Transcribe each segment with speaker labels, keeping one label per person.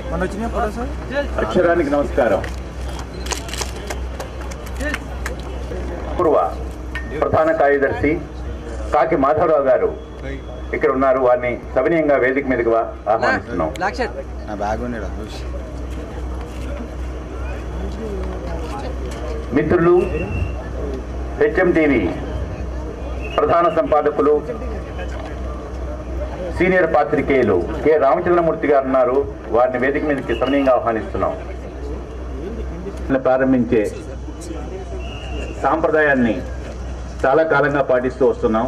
Speaker 1: మన వచ్చినాయి photo sir
Speaker 2: అక్షరానికి నమస్కారం పూర్వ ప్రధాన కార్యదర్శి కాకి మాధవరావు గారు ఇక్కడ ఉన్నారు వారిని సవినయంగా వేదిక మీదకి వా- ఆహ్వానిస్తున్నాం
Speaker 3: బ్లాక్ షర్ట్
Speaker 1: నా బ్యాగ్ ఉన్నాడు చూసి
Speaker 2: మిత్రులు హెచ్ఎం టీవీ ప్రధాన సంపాదకులు సీనియర్ పాత్రికేయులు కె రామచంద్రమూర్తి గారు ఉన్నారు వారిని వేదిక మీదకి సవినయంగా ఆహ్వానిస్తున్నాం ప్రారంభించే సాంప్రదాయాన్ని చాలా కాలంగా పాటిస్తూ వస్తున్నాం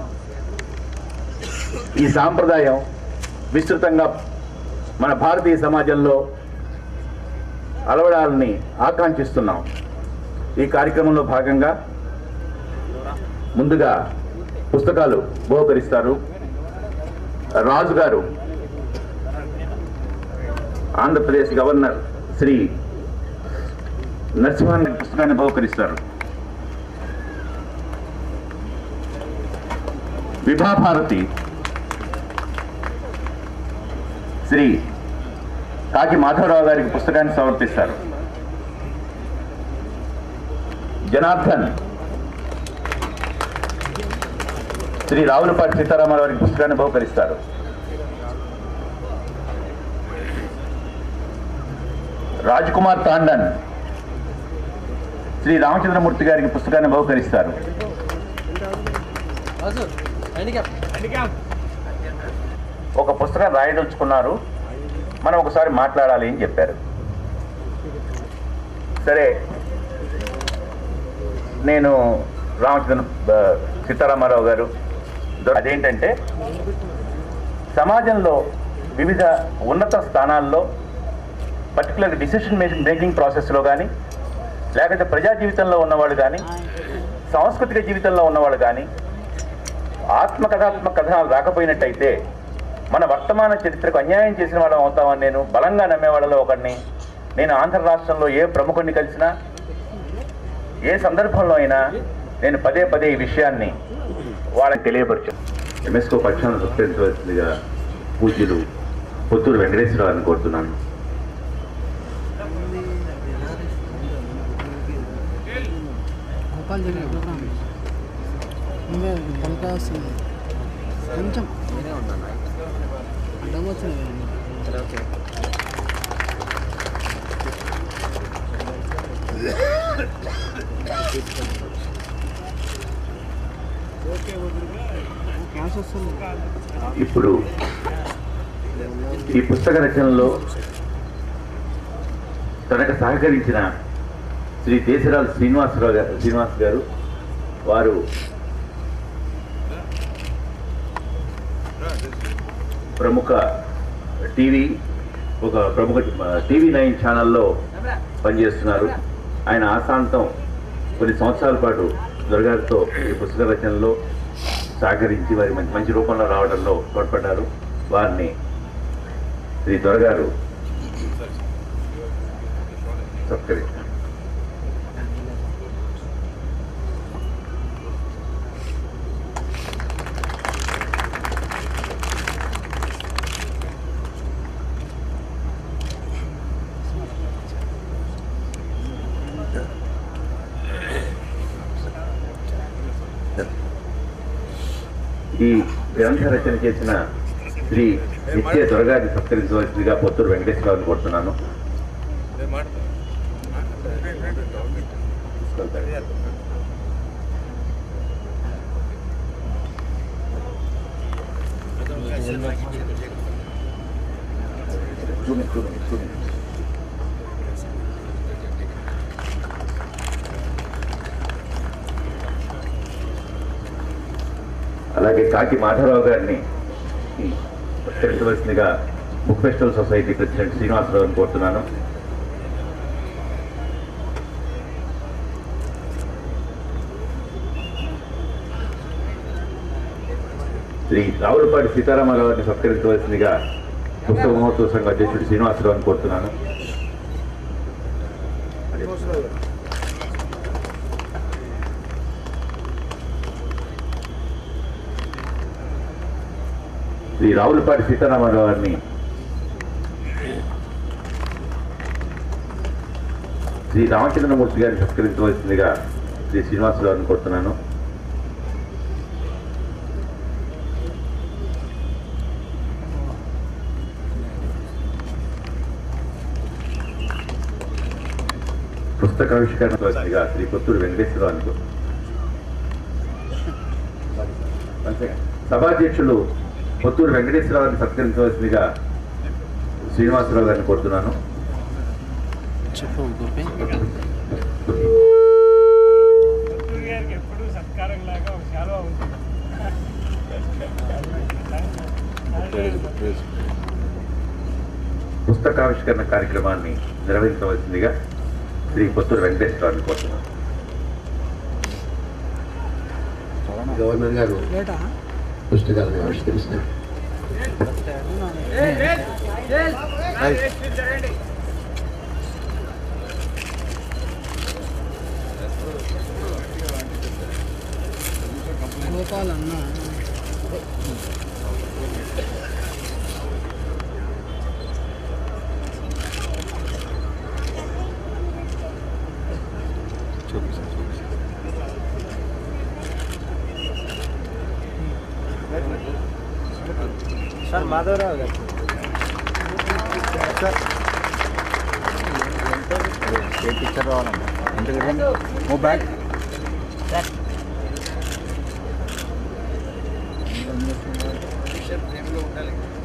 Speaker 2: ఈ సాంప్రదాయం విస్తృతంగా మన భారతీయ సమాజంలో అలవడాలని ఆకాంక్షిస్తున్నాం ఈ కార్యక్రమంలో భాగంగా ముందుగా పుస్తకాలు బహుకరిస్తారు రాజు గారు ఆంధ్రప్రదేశ్ గవర్నర్ శ్రీ నరసింహన్ పుస్తకాన్ని బహుకరిస్తారు విభాభారతి శ్రీ కాకి మాధవరావు గారికి పుస్తకాన్ని సమర్పిస్తారు జనార్దన్ శ్రీ రావులపాటి సీతారామరావు గారికి పుస్తకాన్ని బహుకరిస్తారు రాజ్కుమార్ తాండన్ శ్రీ రామచంద్రమూర్తి గారికి పుస్తకాన్ని బహుకరిస్తారు
Speaker 3: రాజు హ్యాండిక్యాప్
Speaker 2: ఒక పుస్తకం రాయదలుచుకున్నారు మనం ఒకసారి మాట్లాడాలి అని చెప్పారు సరే నేను రామచంద్ర ఆ, సీతారామారావు గారు అదేంటంటే సమాజంలో వివిధ ఉన్నత స్థానాల్లో పర్టికులర్ డిసిషన్ మేకింగ్ మేకింగ్ ప్రాసెస్లో కానీ లేకపోతే ప్రజా జీవితంలో ఉన్నవాళ్ళు కానీ సాంస్కృతిక జీవితంలో ఉన్నవాళ్ళు కానీ ఆత్మకథాత్మక కథనాలు రాకపోయినట్టయితే మన వర్తమాన చరిత్రకు అన్యాయం చేసిన వాళ్ళం అవుతామని నేను బలంగా నమ్మే వాళ్ళలో ఒకడిని నేను ఆంధ్ర రాష్ట్రంలో ఏ ప్రముఖుడిని కలిసినా ఏ సందర్భంలో అయినా నేను పదే పదే ఈ విషయాన్ని వాళ్ళకి తెలియపరచు ఎంఎస్కో పక్షాన్ని సత్కరించవలసిందిగా పూజ్యులు పుత్తూరు వెంకటేశ్వరరావుని కోరుతున్నాను
Speaker 4: గోపాల్ జరిగే ప్రోగ్రామ్ నువ్వే బల్కా వస్తుంది కొంచెం అడ్డం వచ్చింది
Speaker 3: ఓకే
Speaker 4: క్లాస్ వస్తుంది
Speaker 2: ఇప్పుడు ఈ పుస్తక రచనలో తనకు సహకరించిన శ్రీ దేశరాజు శ్రీనివాసరావు గారు శ్రీనివాస్ గారు వారు ప్రముఖ టీవీ ఒక ప్రముఖ టీవీ నైన్ ఛానల్లో పనిచేస్తున్నారు ఆయన ఆశాంతం కొన్ని సంవత్సరాల పాటు దొరగారితో ఈ పుస్తక రచనలో సహకరించి వారి మంచి మంచి రూపంలో రావడంలో తోడ్పడ్డారు వారిని శ్రీ దొరగారు సత్కరిస్తారు ఈ గ్రంథ రచన చేసిన శ్రీ నిత్య దొరగారిని సత్కరించవలసిందిగా పొత్తూరు వెంకటేశ్వరరావుని కోరుతున్నాను చూడండి, చూడండి, చూడండి. అలాగే కాకి మాధవరావు గారిని ఈ సత్కరించవలసిందిగా బుక్ ఫెస్టివల్ సొసైటీ ప్రెసిడెంట్ శ్రీనివాసరావుని కోరుతున్నాను శ్రీ రావులపాటి సీతారామరావు గారిని సత్కరించవలసిందిగా పుస్తక మహోత్సవ సంఘ అధ్యక్షుడు శ్రీనివాసరావుని కోరుతున్నాను శ్రీ రావులపాటి సీతారామరావు గారిని శ్రీ రామచంద్రమూర్తి గారిని సత్కరించవలసిందిగా శ్రీ శ్రీనివాసరావు గారిని కోరుతున్నాను పుస్తకావిష్కరణవలసిందిగా శ్రీ కొత్తూరు వెంకటేశ్వరరావు గారిని సభాధ్యక్షులు కొత్తూరు వెంకటేశ్వరరావు గారిని సత్కరించవలసిందిగా శ్రీనివాసరావు గారిని కోరుతున్నాను
Speaker 4: చెప్పు గోపి
Speaker 5: గారికి ఎప్పుడు సత్కారం లాగా ఒక శాలువా ఉంటుంది
Speaker 2: పుస్తకావిష్కరణ కార్యక్రమాన్ని నిర్వహించవలసిందిగా శ్రీ కొత్తూరు వెంకటేశ్వరరావుని కోరుతున్నాను
Speaker 6: గవర్నర్ గారు
Speaker 4: లేటా
Speaker 6: పుస్తకాలను ఆవిష్కరిస్తున్నారు
Speaker 4: గోపాల్ అన్న
Speaker 3: సార్ మాధవరావు గారు
Speaker 1: ఏ పిక్చర్ రావాలమ్మా ఎందుకంటే ఓ బ్యాగ్
Speaker 3: ఫ్రేమ్లో ఉండాలి